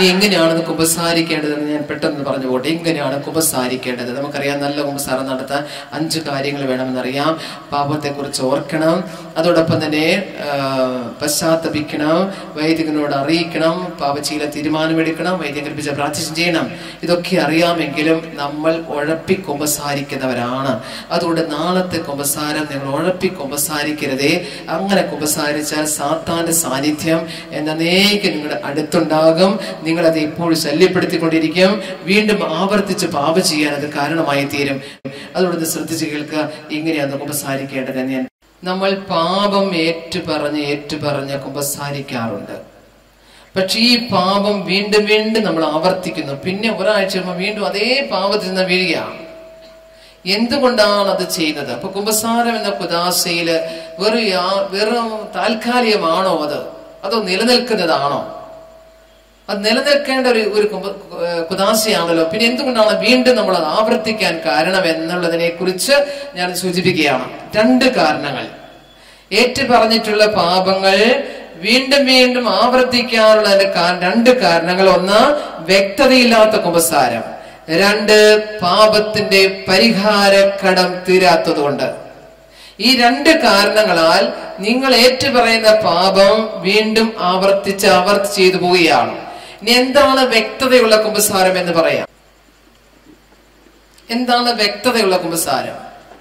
ഇനി എങ്ങനെയാണ് കുമ്പസാരിക്കേണ്ടതെന്ന് ഞാൻ പെട്ടെന്ന് പറഞ്ഞു പോട്ടെ എങ്ങനെയാണ് കുമ്പസാരിക്കേണ്ടത് നമുക്കറിയാം നല്ല കുമ്പസാരം നടത്താൻ അഞ്ച് കാര്യങ്ങൾ വേണമെന്നറിയാം പാപത്തെക്കുറിച്ച് ഓർക്കണം അതോടൊപ്പം തന്നെ ആ, പശ്ചാത്തപിക്കണം വൈദികനോട് അറിയിക്കണം പാപശീല തീരുമാനമെടുക്കണം വൈദികൻ കൽപ്പിച്ച പ്രാർത്ഥന ചെയ്യണം ഇതൊക്കെ അറിയാമെങ്കിലും നമ്മൾ ഉഴപ്പി കുമ്പസാരിക്കുന്നവരാണ് അതുകൊണ്ട് നാളത്തെ കുമ്പസാരം നിങ്ങൾ ഉഴപ്പി കുമ്പസാരിക്കരുതേ അങ്ങനെ കുമ്പസാരിച്ചാൽ സാത്താന്റെ സാന്നിധ്യം എന്നേക്ക് നിങ്ങളുടെ അടുത്തുണ്ടാകും നിങ്ങളത് ഇപ്പോൾ ശല്യപ്പെടുത്തിക്കൊണ്ടിരിക്കും വീണ്ടും ആവർത്തിച്ച് പാപം ചെയ്യാൻ അത് കാരണമായി തീരും അതുകൊണ്ട് ശ്രദ്ധിച്ച് കേൾക്കുക ഇങ്ങനെയാണ് കുമ്പസാരിക്കേണ്ടത് എന്ന് ഞാൻ നമ്മൾ പാപം ഏറ്റുപറഞ്ഞ് ഏറ്റുപറഞ്ഞ് കുമ്പസാരിക്കാറുണ്ട് പക്ഷെ ഈ പാപം വീണ്ടും വീണ്ടും നമ്മൾ ആവർത്തിക്കുന്നു പിന്നെ ഒരാഴ്ച കഴിയുമ്പോൾ വീണ്ടും അതേ പാപത്തിൽ നിന്ന് വീഴുകയാണ് എന്തുകൊണ്ടാണ് അത് ചെയ്യുന്നത് അപ്പൊ കുമ്പസാരം എന്ന കുദാശയില് വെറും യാ- വെറും താൽക്കാലികമാണോ അത് അതോ നിലനിൽക്കുന്നതാണോ അത് നിലനിൽക്കേണ്ട ഒരു ഒരു കുമ്പ- ഏഹ് കുദാശയാണല്ലോ പിന്നെ എന്തുകൊണ്ടാണ് വീണ്ടും നമ്മൾ അത് ആവർത്തിക്കാൻ കാരണം എന്നുള്ളതിനെ കുറിച്ച് ഞാൻ സൂചിപ്പിക്കുകയാണ് രണ്ട് കാരണങ്ങൾ ഏറ്റു പറഞ്ഞിട്ടുള്ള പാപങ്ങൾ വീണ്ടും വീണ്ടും ആവർത്തിക്കാനുള്ള അതിന്റെ കാ- രണ്ട് കാരണങ്ങൾ ഒന്ന് വ്യക്തതയില്ലാത്ത കുമ്പസാരം രണ്ട് പാപത്തിന്റെ പരിഹാര കടം തീരാത്തതുകൊണ്ട് ഈ രണ്ട് കാരണങ്ങളാൽ നിങ്ങൾ ഏറ്റുപറയുന്ന പാപം വീണ്ടും ആവർത്തിച്ച് ആവർത്തിച്ച് ചെയ്തു പോവുകയാണ് ഇനി എന്താണ് വ്യക്തതയുള്ള കുമ്പസാരം എന്ന് പറയാം എന്താണ് വ്യക്തതയുള്ള കുമ്പസാരം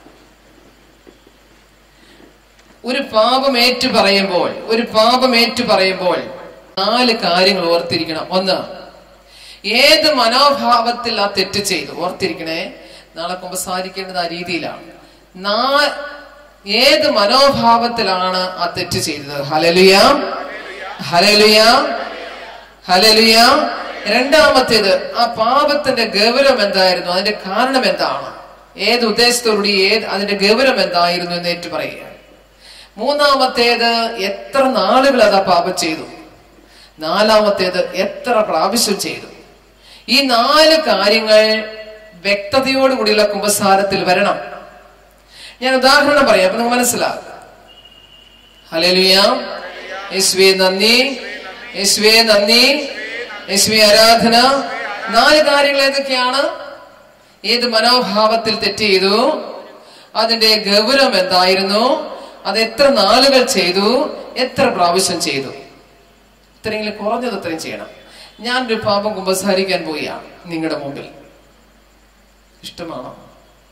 ഒരു പാപം ഏറ്റു പറയുമ്പോൾ ഒരു പാപം ഏറ്റു പറയുമ്പോൾ നാല് കാര്യങ്ങൾ ഓർത്തിരിക്കണം ഒന്ന് ഏത് മനോഭാവത്തിൽ ആ തെറ്റ് ചെയ്തു ഓർത്തിരിക്കണേ നാളെ കുമ്പസാരിക്കേണ്ടത് ആ രീതിയിലാണ് നാ ഏത് മനോഭാവത്തിലാണ് ആ തെറ്റ് ചെയ്തത് ഹലലുയ ഹലലുയ ഹലലുയ രണ്ടാമത്തേത് ആ പാപത്തിന്റെ ഗൗരവം എന്തായിരുന്നു അതിന്റെ കാരണം എന്താണ് ഏത് ഉദ്ദേശത്തോടുകൂടി ഏത് അതിന്റെ ഗൗരവം എന്തായിരുന്നു എന്ന് ഏറ്റു പറയുക മൂന്നാമത്തേത് എത്ര നാളുകൾ അത് ആ പാപം ചെയ്തു നാലാമത്തേത് എത്ര പ്രാവശ്യം ചെയ്തു ഈ നാല് കാര്യങ്ങൾ വ്യക്തതയോടുകൂടിയുള്ള കുമ്പസാരത്തിൽ വരണം ഞാൻ ഉദാഹരണം പറയാം അപ്പൊ നിങ്ങൾക്ക് മനസ്സിലാകും ഹലേലുയ യേശുവേ നന്ദി യേശുവേ നന്ദി യേശുവേ ആരാധന നാല് കാര്യങ്ങൾ ഏതൊക്കെയാണ് ഏത് മനോഭാവത്തിൽ തെറ്റ് ചെയ്തു അതിന്റെ ഗൗരവം എന്തായിരുന്നു അത് എത്ര നാളുകൾ ചെയ്തു എത്ര പ്രാവശ്യം ചെയ്തു ഇത്രയെങ്കിലും കുറഞ്ഞത് അത്രയും ചെയ്യണം ഞാനൊരു പാപം കുമ്പസാരിക്കാൻ പോയാണ് നിങ്ങളുടെ മുമ്പിൽ ഇഷ്ടമാണോ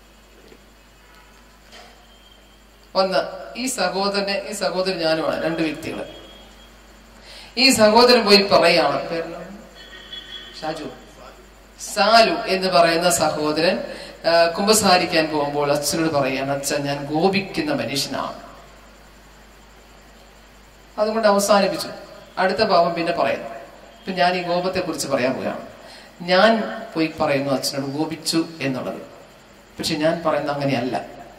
ഒന്ന് ഈ സഹോദരനെ ഈ സഹോദരൻ ഞാനുമാണ് രണ്ട് വ്യക്തികൾ ഈ സഹോദരൻ പോയി പറയാണ് പേരെന്താണ്? ഷാജു സാലു എന്ന് പറയുന്ന സഹോദരൻ ആ, കുമ്പസാരിക്കാൻ പോകുമ്പോൾ അച്ഛനോട് പറയാണ് അച്ഛൻ ഞാൻ ഗോപിക്കുന്ന മനുഷ്യനാണ് അതുകൊണ്ട് അവസാനിപ്പിച്ചു അടുത്ത പാപം പിന്നെ പറയുന്നു ഇപ്പൊ ഞാൻ ഈ കോപത്തെ കുറിച്ച് പറയാൻ പോവുകയാണ് ഞാൻ പോയി പറയുന്നു അച്ഛനോട് കോപിച്ചു എന്നുള്ളത് പക്ഷെ ഞാൻ പറയുന്നത് അങ്ങനെയല്ല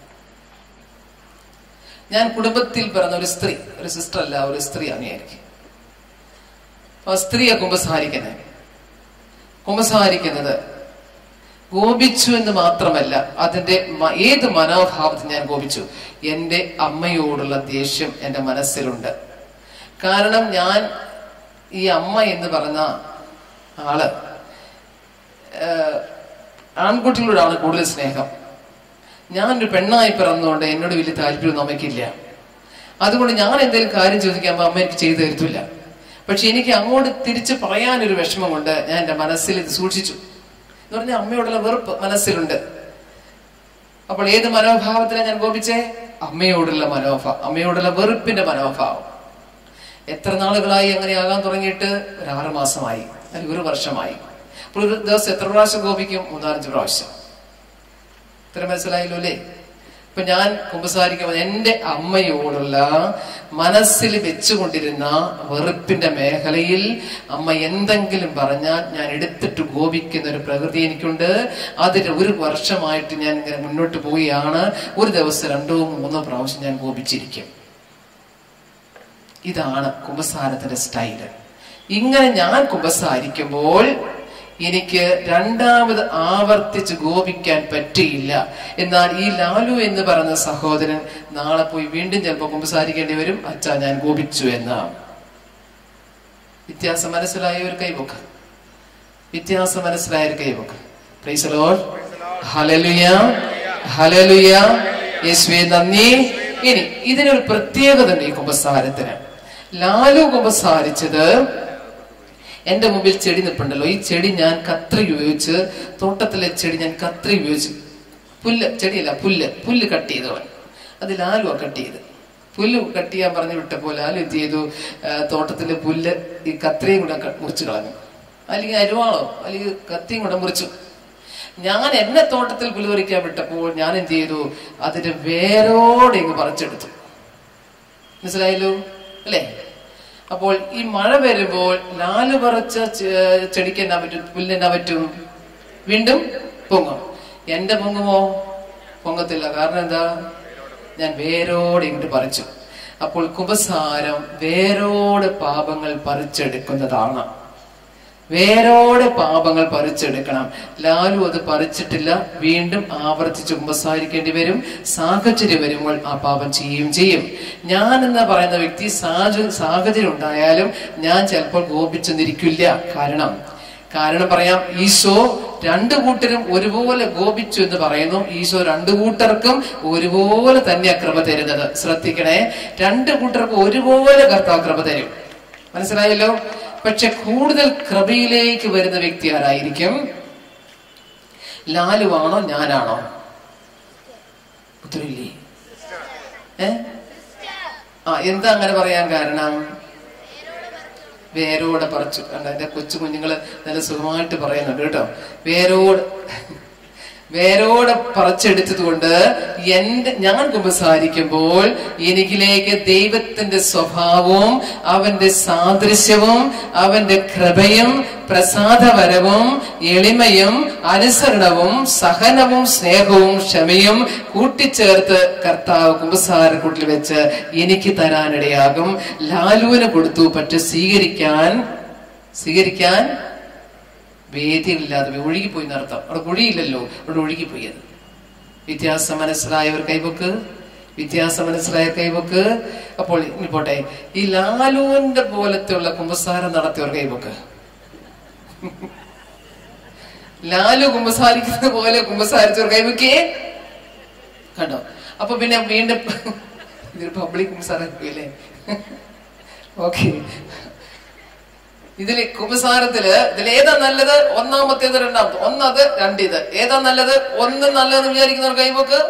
ഞാൻ കുടുംബത്തിൽ പിറന്ന ഒരു സ്ത്രീ ഒരു സിസ്റ്റർ അല്ല ഒരു സ്ത്രീ അങ്ങനെയായിരിക്കും ആ സ്ത്രീയെ കുമ്പസാരിക്കുന്നത് കുമ്പസാരിക്കുന്നത് കോപിച്ചു എന്ന് മാത്രമല്ല അതിന്റെ മ- ഏത് മനോഭാവത്തിൽ ഞാൻ കോപിച്ചു എന്റെ അമ്മയോടുള്ള ദേഷ്യം എന്റെ മനസ്സിലുണ്ട് കാരണം ഞാൻ ഈ അമ്മ എന്ന് പറഞ്ഞ ആള് ഏഹ്, ആൺകുട്ടികളോടാണ് കൂടുതൽ സ്നേഹം ഞാനൊരു പെണ്ണായി പിറന്നുകൊണ്ട് എന്നോട് വലിയ താല്പര്യമൊന്നും അമ്മയ്ക്കില്ല അതുകൊണ്ട് ഞാൻ എന്തെങ്കിലും കാര്യം ചോദിക്കുമ്പോൾ അമ്മ എനിക്ക് ചെയ്തു തരത്തില്ല പക്ഷെ എനിക്ക് അങ്ങോട്ട് തിരിച്ച് പറയാനൊരു വിഷമം കൊണ്ട് ഞാൻ എന്റെ മനസ്സിൽ ഇത് സൂക്ഷിച്ചു എന്ന് പറഞ്ഞാൽ അമ്മയോടുള്ള വെറുപ്പ് മനസ്സിലുണ്ട് അപ്പോൾ ഏത് മനോഭാവത്തിലാണ് ഞാൻ കോപിച്ചേ അമ്മയോടുള്ള മനോഭാവം അമ്മയോടുള്ള വെറുപ്പിന്റെ മനോഭാവം എത്ര നാളുകളായി അങ്ങനെ ആകാൻ തുടങ്ങിയിട്ട് ഒരു ആറ് മാസമായി അല്ലെങ്കിൽ ഒരു വർഷമായി അപ്പോൾ ഒരു ദിവസം എത്ര പ്രാവശ്യം കോപിക്കും മൂന്നാലഞ്ച് പ്രാവശ്യം ഇത്ര മനസ്സിലായല്ലോ അല്ലേ ഇപ്പൊ ഞാൻ കുമ്പസാരിക്കുമ്പോൾ എന്റെ അമ്മയോടുള്ള മനസ്സിൽ വെച്ചുകൊണ്ടിരുന്ന വെറുപ്പിന്റെ മേഖലയിൽ അമ്മ എന്തെങ്കിലും പറഞ്ഞാൽ ഞാൻ എടുത്തിട്ട് കോപിക്കുന്ന ഒരു പ്രകൃതി എനിക്കുണ്ട് അതിന് ഒരു വർഷമായിട്ട് ഞാൻ ഇങ്ങനെ മുന്നോട്ട് പോവുകയാണ് ഒരു ദിവസം രണ്ടോ മൂന്നോ പ്രാവശ്യം ഞാൻ കോപിച്ചിരിക്കും ഇതാണ് കുമ്പസാരത്തിന്റെ സ്റ്റൈല് ഇങ്ങനെ ഞാൻ കുമ്പസാരിക്കുമ്പോൾ എനിക്ക് രണ്ടാമത് ആവർത്തിച്ച് ഗോപിക്കാൻ പറ്റിയില്ല എന്നാൽ ഈ ലാലു എന്ന് പറയുന്ന സഹോദരൻ നാളെ പോയി വീണ്ടും ചിലപ്പോൾ കുമ്പസാരിക്കേണ്ടി വരും അച്ഛാ ഞാൻ ഗോപിച്ചു എന്ന് വ്യത്യാസം മനസ്സിലായ ഒരു കൈപൊക്ക വ്യത്യാസം മനസ്സിലായ കൈവക്ക് പ്രൈസ് ലോർഡ് ഹല്ലേലൂയ ഹല്ലേലൂയ യേശുവേ നന്ദി ഇനി ഇതിനൊരു പ്രത്യേകത ഉണ്ട് ഈ കുമ്പസാരത്തിന് ലാലു കുമ്പസാരിച്ചത് എന്റെ മുമ്പിൽ ചെടി നിൽപ്പുണ്ടല്ലോ ഈ ചെടി ഞാൻ കത്രി ഉപയോഗിച്ച് തോട്ടത്തിലെ ചെടി ഞാൻ കത്രി ഉപയോഗിച്ച് പുല്ല് ചെടിയല്ല പുല്ല് പുല്ല് കട്ട് ചെയ്തവൻ അത് ലാലുവാ കട്ട് ചെയ്ത് പുല്ല് കട്ട് ചെയ്യാൻ പറഞ്ഞു വിട്ടപ്പോൾ ലാലു എന്ത് ചെയ്തു ആ, തോട്ടത്തിലെ പുല്ല് ഈ കത്രിയും കൂടെ ക- മുറിച്ച് കളഞ്ഞു അല്ലെങ്കിൽ അരുവാളോ അല്ലെങ്കിൽ കത്തിയും കൂടെ മുറിച്ചു ഞാൻ എന്നെ തോട്ടത്തിൽ പുല്ല് പറിക്കാൻ വിട്ടപ്പോൾ ഞാൻ എന്ത് ചെയ്തു അതിന്റെ വേരോടെ ഇങ്ങ് പറിച്ചെടുത്തു മനസ്സിലായല്ലോ അല്ലേ അപ്പോൾ ഈ മഴ വരുമ്പോൾ ലാല് പറച്ച ചെ- ചെടിക്ക് എന്നാ പറ്റും പുല്ലിന് എന്നാ പറ്റും വീണ്ടും പൊങ്ങും എന്റെ പൊങ്ങുമോ പൊങ്ങത്തില്ല കാരണം എന്താ ഞാൻ വേരോടെ ഇങ്ങോട്ട് പറിച്ചു അപ്പോൾ കുപസാരം വേരോട് പാപങ്ങൾ പറിച്ചെടുക്കുന്നതാണ് വേരോടെ പാപങ്ങൾ പറിച്ചെടുക്കണം ലാലു അത് പറിച്ചിട്ടില്ല വീണ്ടും ആവർത്തിച്ച് കുമ്പസാരിക്കേണ്ടി വരും സാഹചര്യം വരുമ്പോൾ ആ പാപം ചെയ്യുകയും ചെയ്യും ഞാൻ എന്ന് പറയുന്ന വ്യക്തി സാഹച- സാഹചര്യം ഉണ്ടായാലും ഞാൻ ചിലപ്പോൾ ഗോപിച്ചെന്നിരിക്കില്ല കാരണം കാരണം പറയാം ഈശോ രണ്ടു കൂട്ടരും ഒരുപോലെ ഗോപിച്ചു എന്ന് പറയുന്നു ഈശോ രണ്ടു കൂട്ടർക്കും ഒരുപോലെ തന്നെ കൃപ തരുന്നത് ശ്രദ്ധിക്കണേ രണ്ടു കൂട്ടർക്കും ഒരുപോലെ കർത്താവ് കൃപ തരും മനസ്സിലായല്ലോ പക്ഷെ കൂടുതൽ കൃപയിലേക്ക് വരുന്ന വ്യക്തി ആരായിരിക്കും ലാലുവാണോ ഞാനാണോ ഉത്തരവില്ലേ ഏ ആ എന്താ അങ്ങനെ പറയാൻ കാരണം വേരോടെ പറിച്ചു കണ്ട എന്റെ കൊച്ചു കുഞ്ഞുങ്ങള് നല്ല സുഖമായിട്ട് പറയുന്നുണ്ട് കേട്ടോ വേരോട് വേരോടെ പറിച്ചെടുത്തത് കൊണ്ട് എന്റെ ഞാൻ കുമ്പസാരിക്കുമ്പോൾ എനിക്കിലേക്ക് ദൈവത്തിന്റെ സ്വഭാവവും അവന്റെ സാദൃശ്യവും അവന്റെ കൃപയും പ്രസാദപരവും എളിമയും അനുസരണവും സഹനവും സ്നേഹവും ക്ഷമയും കൂട്ടിച്ചേർത്ത് കർത്താവ് കുമ്പസാരക്കൂട്ടിൽ വെച്ച് എനിക്ക് തരാനിടയാകും ലാലുവിന് കൊടുത്തു പക്ഷെ സ്വീകരിക്കാൻ സ്വീകരിക്കാൻ വേദികളില്ലാതെ പോയി. ഒഴുകിപ്പോയി എന്നർത്ഥം അവിടെ കുഴിയില്ലല്ലോ അവിടെ ഒഴുകിപ്പോയി അത് വ്യത്യാസം മനസ്സിലായവർ കൈവക്ക് വ്യത്യാസം മനസ്സിലായ കൈവക്ക് അപ്പോൾ ഇനി പോട്ടെ ഈ ലാലുവിന്റെ പോലത്തെ ഉള്ള കുമ്പസാരം നടത്തിയവർ കൈവക്ക് ലാലു കുമ്പസാരിക്കുന്ന പോലെ കുമ്പസാരിച്ചവർ കൈവക്കേ കണ്ടോ അപ്പൊ പിന്നെ വീണ്ടും ഇതൊരു പബ്ലിക് കുമ്പസാരല്ലേ ഓക്കെ ഇതില് കുമ്പസാരത്തില് ഇതിൽ ഏതാ നല്ലത് ഒന്നാമത്തേത് രണ്ടാമത്തെ ഒന്നത് രണ്ടിത് ഏതാ നല്ലത് ഒന്ന് നല്ലതെന്ന് വിചാരിക്കുന്നവർ കൈവക്ക്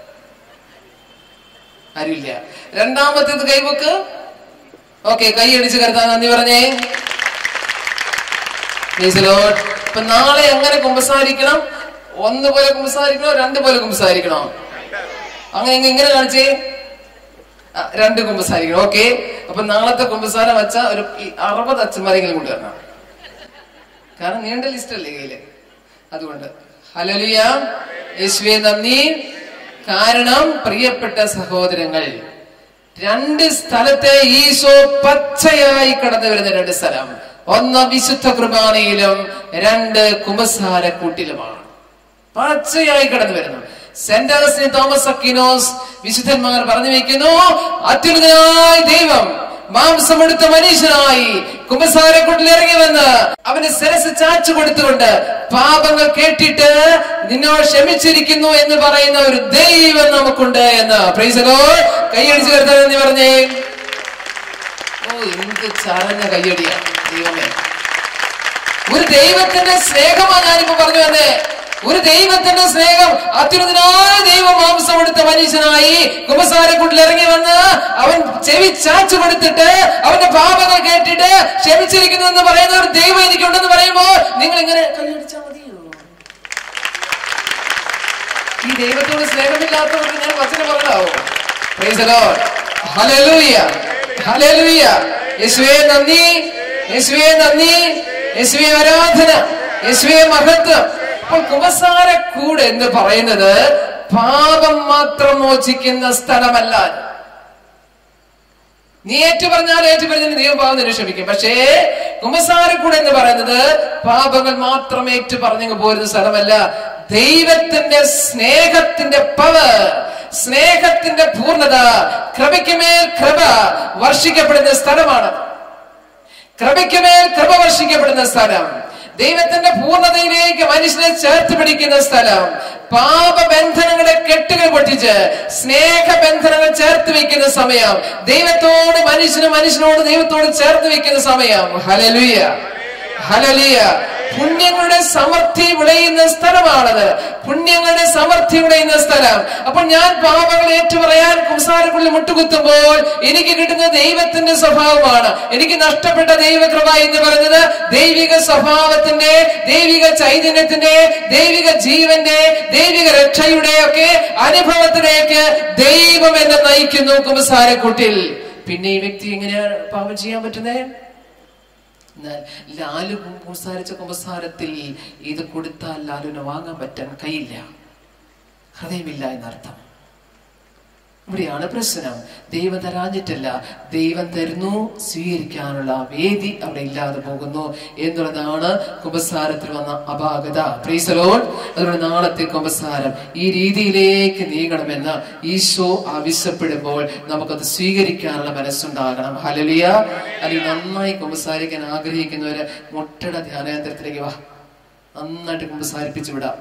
ആരുമില്ല രണ്ടാമത്തേത് കൈവക്ക് ഓക്കെ കൈ അടിച്ച് കരുതാൻ നന്ദി പറഞ്ഞേ Praise the Lord. ഇപ്പൊ നാളെ എങ്ങനെ കുമ്പസാരിക്കണം ഒന്ന് പോലെ കുമ്പസാരിക്കണോ രണ്ട് പോലെ കുമ്പസാരിക്കണോ അങ്ങനെ ഇങ്ങ- ഇങ്ങനെ കാണിച്ചേ ആ, രണ്ട് കുമ്പസാരിക്കണം ഓക്കെ അപ്പൊ നാളത്തെ കുമ്പസാരം വെച്ച ഒരു ഈ അറുപത് അച്ഛന്മാരെങ്കിലും കൊണ്ടുവരണം കാരണം നീണ്ട ലിസ്റ്റ് അല്ലേ കയ്യില് അതുകൊണ്ട് ഹലലിയ യേശുവേ നന്ദി കാരണം പ്രിയപ്പെട്ട സഹോദരങ്ങൾ രണ്ട് സ്ഥലത്തെ ഈശോ പച്ചയായി കടന്നു വരുന്ന രണ്ട് സ്ഥലം ഒന്ന് വിശുദ്ധ കുർബാനയിലും രണ്ട് കുമ്പസാരക്കൂട്ടിലുമാണ് പച്ചയായി കടന്നു വരുന്നു സെന്റ് അഗസ്റ്റിൻ തോമസ് അക്കിനോസ് വിശുദ്ധന്മാർ പറഞ്ഞു വെക്കുന്നു അത്യുന്നതനായ ദൈവം മാംസമെടുത്ത മനുഷ്യനായി കുമ്പസാരക്കൂട്ടിൽ ഇറങ്ങി വന്ന് അവന് ശിരസ് ചാച്ചു കൊടുത്തുകൊണ്ട് പാപങ്ങൾ കേട്ടിട്ട് നിന്നോട് ക്ഷമിച്ചിരിക്കുന്നു എന്ന് പറയുന്ന ഒരു ദൈവം നമുക്കുണ്ട് എന്ന് പ്രൈസലോ കൈയടിച്ചു കരുതാൻ എന്ന് പറഞ്ഞേ ഓ എന്ത് ചറഞ്ഞ കയ്യടിയാ ദൈവമേ ഒരു ദൈവത്തിന്റെ സ്നേഹമാണ് ഞാനിപ്പോ പറഞ്ഞു വന്നേ ഒരു ദൈവത്തിന്റെ സ്നേഹം അത്യുന്നതനായ ദൈവം മാംസം എടുത്ത മനുഷ്യനായി കുമ്പസാരക്കുട്ടിൽ ഇറങ്ങി വന്ന് അവൻ ചെവി ചാച്ചു കൊടുത്തിട്ട് അവന്റെ പാപങ്ങൾ കേട്ടിട്ട് ക്ഷമിച്ചിരിക്കുന്നു എന്ന് പറയുന്ന ഒരു ദൈവം എനിക്കുണ്ടെന്ന് പറയുമ്പോ നിങ്ങൾ ഇങ്ങനെ കൈയടിച്ചാൽ മതിയോ ഈ ദൈവത്തോട് സ്നേഹമില്ലാത്തവർക്ക് ഞാൻ വചനം പറഞ്ഞാവോ Praise the Lord. Hallelujah. Hallelujah. യേശുവേ നന്ദി യേശുവേ നന്ദി യേശുവേ ആരാധന യേശുവേ മഹത്വം അപ്പോൾ കുമസാര കൂട് എന്ന് പറയുന്നത് പാപം മാത്രം മോചിക്കുന്ന സ്ഥലമല്ല നീ ഏറ്റു പറഞ്ഞാൽ ഏറ്റു പറഞ്ഞാൽ ദൈവം പാപം നിന്നെ ക്ഷമിക്കും പക്ഷേ കുമ്പസാരക്കൂട് എന്ന് പറയുന്നത് പാപങ്ങൾ മാത്രം ഏറ്റു പറഞ്ഞു പോരുന്ന സ്ഥലമല്ല ദൈവത്തിന്റെ സ്നേഹത്തിന്റെ പവർ സ്നേഹത്തിന്റെ പൂർണ്ണത കൃപയ്ക്കുമേൽ കൃപ വർഷിക്കപ്പെടുന്ന സ്ഥലമാണ് കൃപയ്ക്കുമേൽ കൃപ വർഷിക്കപ്പെടുന്ന സ്ഥലം ദൈവത്തിന്റെ പൂർണ്ണതയിലേക്ക് മനുഷ്യനെ ചേർത്ത് പിടിക്കുന്ന സ്ഥലം പാപബന്ധനങ്ങളുടെ കെട്ടുകൾ പൊട്ടിച്ച് സ്നേഹബന്ധനങ്ങൾ ചേർത്ത് വെക്കുന്ന സമയം ദൈവത്തോട് മനുഷ്യന് മനുഷ്യനോട് ദൈവത്തോട് ചേർത്ത് വെക്കുന്ന സമയം ഹലലുയ ഹലലിയ പുണ്യങ്ങളുടെ സമൃദ്ധി വിളയുന്ന സ്ഥലമാണത് പുണ്യങ്ങളുടെ സമൃദ്ധി വിളയുന്ന സ്ഥലം അപ്പോൾ ഞാൻ പാപങ്ങൾ ഏറ്റുപറയാൻ കുംസാരക്കുള്ളിൽ മുട്ടുകുത്തുമ്പോൾ എനിക്ക് കിട്ടുന്ന ദൈവത്തിന്റെ സ്വഭാവമാണ് എനിക്ക് നഷ്ടപ്പെട്ട ദൈവകൃപ എന്ന് പറയുന്നത് ദൈവിക സ്വഭാവത്തിന്റെ ദൈവിക ചൈതന്യത്തിന്റെ ദൈവിക ജീവന്റെ ദൈവിക രക്ഷയുടെ ഒക്കെ അനുഭവത്തിലേക്ക് ദൈവം എന്നെ നയിക്കുന്നു കുംസാരക്കുട്ടിൽ പിന്നെ ഈ വ്യക്തി എങ്ങനെയാണ് പാപം ചെയ്യാൻ പറ്റുന്നേ എന്നാൽ ലാലു കുമ്പസാരിച്ച കുമ്പസാരത്തിൽ ഇത് കൊടുത്താൽ ലാലുവിനെ വാങ്ങാൻ പറ്റാൻ കഴിയില്ല ഹൃദയമില്ല എന്നർത്ഥം ഇവിടെയാണ് പ്രശ്നം ദൈവം തരാഞ്ഞിട്ടല്ല ദൈവം തരുന്നു സ്വീകരിക്കാനുള്ള വേദി അവിടെ ഇല്ലാതെ പോകുന്നു എന്നുള്ളതാണ് കുമ്പസാരത്തിൽ വന്ന അപാകത പ്രീസലോൺ അതുകൊണ്ട് നാളത്തെ കുമ്പസാരം ഈ രീതിയിലേക്ക് നീങ്ങണമെന്ന് ഈശോ ആവശ്യപ്പെടുമ്പോൾ നമുക്കത് സ്വീകരിക്കാനുള്ള മനസ്സുണ്ടാകണം ഹലലിയ അല്ലെങ്കിൽ നന്നായി കുമ്പസാരിക്കാൻ ആഗ്രഹിക്കുന്നവര് മുട്ടയുടെ ധ്യാനേന്ദ്രത്തിലേക്ക് വാ നന്നായിട്ട് കുമ്പസാരിപ്പിച്ചു വിടാം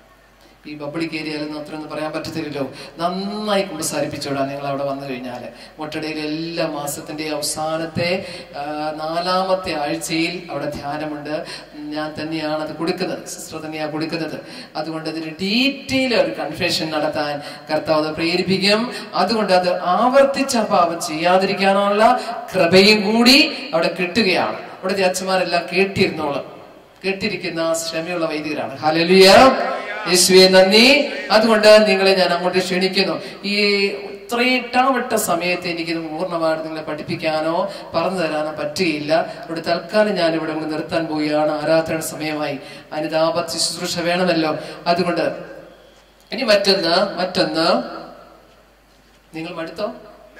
ഈ ബബിളി കയറിയാലൊന്നും അത്രയൊന്നും പറയാൻ പറ്റത്തില്ലല്ലോ നന്നായി കുമ്പസാരിപ്പിച്ചോടാ നിങ്ങൾ അവിടെ വന്നു കഴിഞ്ഞാൽ മുട്ടടയിൽ എല്ലാ മാസത്തിന്റെ അവസാനത്തെ ആ, നാലാമത്തെ ആഴ്ചയിൽ അവിടെ ധ്യാനമുണ്ട് ഞാൻ തന്നെയാണ് അത് കൊടുക്കുന്നത് സിസ്റ്റർ തന്നെയാണ് കൊടുക്കുന്നത് അതുകൊണ്ട് അതിന് ഡീറ്റെയിൽ ഒരു കൺഫെഷൻ നടത്താൻ കർത്താവ് അത് പ്രേരിപ്പിക്കും അതുകൊണ്ട് അത് ആവർത്തിച്ച പാപം ചെയ്യാതിരിക്കാനുള്ള കൃപയും കൂടി അവിടെ കിട്ടുകയാണ് അവിടുത്തെ അച്ഛന്മാരെല്ലാം കേട്ടിരുന്നോളും കേട്ടിരിക്കുന്ന ക്ഷമയുള്ള വൈദികരാണ് ഹലലിയ യേശുവെ നന്ദി അതുകൊണ്ട് നിങ്ങളെ ഞാൻ അങ്ങോട്ട് ക്ഷണിക്കുന്നു ഈ ഇത്രയിട്ടാവട്ട സമയത്ത് എനിക്ക് പൂർണ്ണമായിട്ട് നിങ്ങളെ പഠിപ്പിക്കാനോ പറഞ്ഞു തരാനോ പറ്റുകയില്ല ഇവിടെ തൽക്കാലം ഞാൻ ഇവിടെ അങ്ങ് നിർത്താൻ പോവുകയാണ് ആരാധന സമയമായി അനുതാപ ശുശ്രൂഷ വേണമല്ലോ അതുകൊണ്ട് ഇനി മറ്റൊന്ന് മറ്റൊന്ന് നിങ്ങൾ മടുത്തോ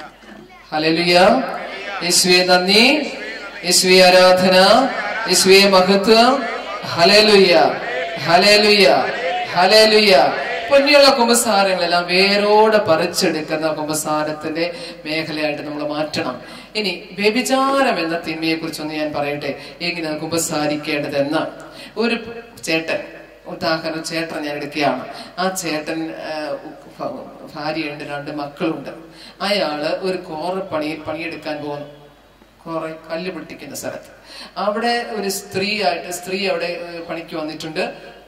ഹലലുയ യേശുവെ നന്ദി യേശുവെ ആരാധന യേശുവെ മഹത്വം ഹലലുയ ഹലലുയ ഹലലുയ പൊന്നിയുള്ള കുമ്പസാരങ്ങളെല്ലാം വേരോടെ പറിച്ചെടുക്കുന്ന കുമ്പസാരത്തിന്റെ മേഖലയായിട്ട് നമ്മൾ മാറ്റണം ഇനി വ്യഭിചാരം എന്ന തിന്മയെ കുറിച്ചൊന്ന് ഞാൻ പറയട്ടെ എങ്ങനെ കുമ്പസാരിക്കേണ്ടതെന്ന് ഒരു ചേട്ടൻ ഉദാഹരണം ചേട്ടൻ ഞാൻ എടുക്കുകയാണ് ആ ചേട്ടൻ ആ, ഭ- ഭാര്യയുണ്ട് രണ്ട് മക്കളുണ്ട് അയാള് ഒരു കോറ പണി പണിയെടുക്കാൻ പോകുന്നു കുറെ കല്ല് പൊട്ടിക്കുന്ന സ്ഥലത്ത് അവിടെ ഒരു സ്ത്രീ ആയിട്ട് സ്ത്രീ അവിടെ ഏഹ്, പണിക്ക് വന്നിട്ടുണ്ട്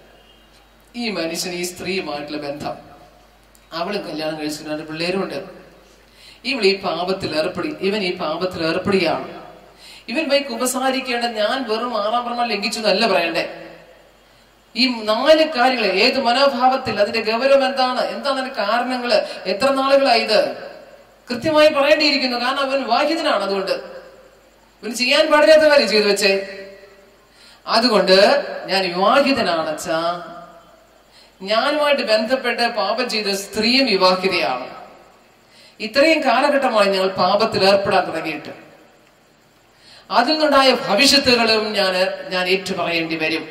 ഈ മനുഷ്യൻ ഈ സ്ത്രീയുമായിട്ടുള്ള ബന്ധം അവളും കല്യാണം കഴിച്ചിട്ടുണ്ട് രണ്ട് പിള്ളേരുണ്ട് ഇവൾ ഈ പാപത്തിൽ ഏർപ്പെടി ഇവൻ ഈ പാപത്തിൽ ഏർപ്പെടുകയാണ് ഇവൻ പോയി കുമ്പസാരിക്കേണ്ട ഞാൻ വെറും ആറാം പ്രമാണം ലംഘിച്ചു എന്നല്ല പറയണ്ടേ ഈ നാല് കാര്യങ്ങൾ ഏത് മനോഭാവത്തിൽ അതിന്റെ ഗൗരവം എന്താണ് എന്താണ് അതിന്റെ കാരണങ്ങള് എത്ര നാളുകളായി ഇത് കൃത്യമായി പറയേണ്ടിയിരിക്കുന്നു കാരണം അവൻ വാഹിതനാണ് അതുകൊണ്ട് ഇവന് ചെയ്യാൻ പാടില്ലാത്ത കാര്യം ചെയ്തു വെച്ചേ അതുകൊണ്ട് ഞാൻ വിവാഹിതനാണച്ചാ ഞാനുമായിട്ട് ബന്ധപ്പെട്ട് പാപം ചെയ്ത സ്ത്രീയും വിവാഹിതയാണ് ഇത്രയും കാലഘട്ടമായി ഞങ്ങൾ പാപത്തിൽ ഏർപ്പെടാൻ തുടങ്ങിയിട്ട് അതിൽ നിന്നുണ്ടായ ഭവിഷ്യത്തുകളും ഞാൻ ഞാൻ ഏറ്റുപറയേണ്ടി വരും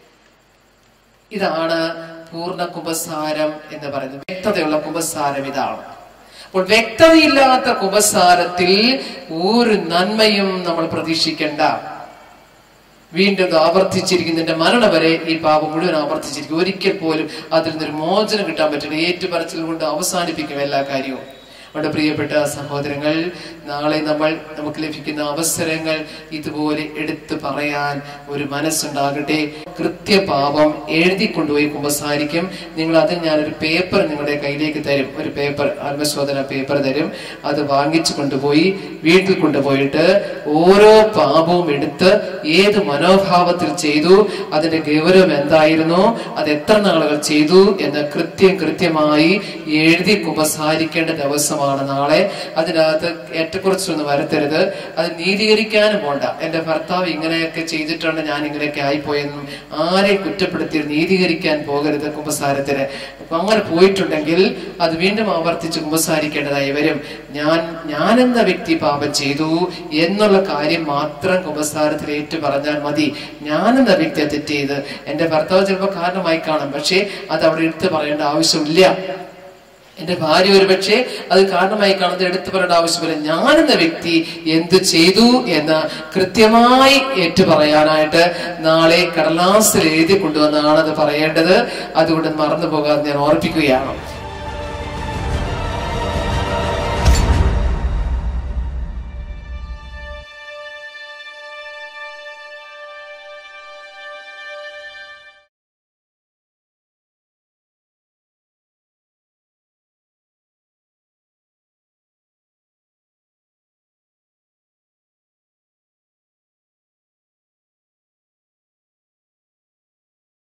ഇതാണ് പൂർണ്ണ കുമ്പസാരം എന്ന് പറയുന്നത് വ്യക്തതയുള്ള കുമ്പസാരം ഇതാണ് അപ്പോൾ വ്യക്തതയില്ലാത്ത കുമ്പസാരത്തിൽ ഒരു നന്മയും നമ്മൾ പ്രതീക്ഷിക്കേണ്ട വീണ്ടും ഇത് ആവർത്തിച്ചിരിക്കുന്നതിന്റെ മരണം വരെ ഈ പാപം മുഴുവൻ ആവർത്തിച്ചിരിക്കും ഒരിക്കൽ പോലും അതിൽ നിന്നൊരു മോചനം കിട്ടാൻ പറ്റില്ല ഏറ്റുപറച്ചിൽ കൊണ്ട് അവസാനിപ്പിക്കും എല്ലാ കാര്യവും നമ്മുടെ പ്രിയപ്പെട്ട സഹോദരങ്ങൾ നാളെ നമ്മൾ നമുക്ക് ലഭിക്കുന്ന അവസരങ്ങൾ ഇതുപോലെ എടുത്തു പറയാൻ ഒരു മനസ്സുണ്ടാകട്ടെ കൃത്യപാപം എഴുതി കൊണ്ടുപോയി കുമ്പസാരിക്കും നിങ്ങൾ അത് ഞാനൊരു പേപ്പർ നിങ്ങളുടെ കയ്യിലേക്ക് തരും ഒരു പേപ്പർ ആത്മശോധന പേപ്പർ തരും അത് വാങ്ങിച്ചു കൊണ്ടുപോയി വീട്ടിൽ കൊണ്ടുപോയിട്ട് ഓരോ പാപവും എടുത്ത് ഏത് മനോഭാവത്തിൽ ചെയ്തു അതിന്റെ ഗൗരവം എന്തായിരുന്നു അത് എത്ര നാളുകൾ ചെയ്തു എന്ന് കൃത്യം കൃത്യമായി എഴുതി കുമ്പസാരിക്കേണ്ട ദിവസമാണ് നാളെ അതിനകത്ത് ഏറ്റക്കുറച്ചൊന്നും വരുത്തരുത് അത് നീതീകരിക്കാനും പോണ്ട എന്റെ ഭർത്താവ് ഇങ്ങനെയൊക്കെ ചെയ്തിട്ടുണ്ട് ഞാൻ ഇങ്ങനെയൊക്കെ ആയിപ്പോയെന്നും ആരെ കുറ്റപ്പെടുത്തി നീതീകരിക്കാൻ പോകരുത് കുമ്പസാരത്തിന് അപ്പൊ അങ്ങനെ പോയിട്ടുണ്ടെങ്കിൽ അത് വീണ്ടും ആവർത്തിച്ച് കുമ്പസാരിക്കേണ്ടതായി വരും ഞാൻ ഞാനെന്ന വ്യക്തി പാപം ചെയ്തു എന്നുള്ള കാര്യം മാത്രം കുമ്പസാരത്തിൽ ഏറ്റു പറഞ്ഞാൽ മതി ഞാനെന്ന വ്യക്തി തെറ്റ് ചെയ്ത് എന്റെ ഭർത്താവ് ചിലപ്പോൾ കാരണമായി കാണും പക്ഷേ അത് അവിടെ എടുത്തു പറയേണ്ട ആവശ്യമില്ല എന്റെ ഭാര്യ ഒരുപക്ഷെ അത് കാരണമായി കാണുന്നത് എടുത്തു പറയേണ്ട ആവശ്യമില്ല ഞാനെന്ന വ്യക്തി എന്ത് ചെയ്തു എന്ന് കൃത്യമായി ഏറ്റു പറയാനായിട്ട് നാളെ കടലാസിൽ എഴുതി കൊണ്ടുവന്നാണ് അത് പറയേണ്ടത് അതുകൊണ്ട് മറന്നു പോകാതെ ഞാൻ ഓർപ്പിക്കുകയാണ്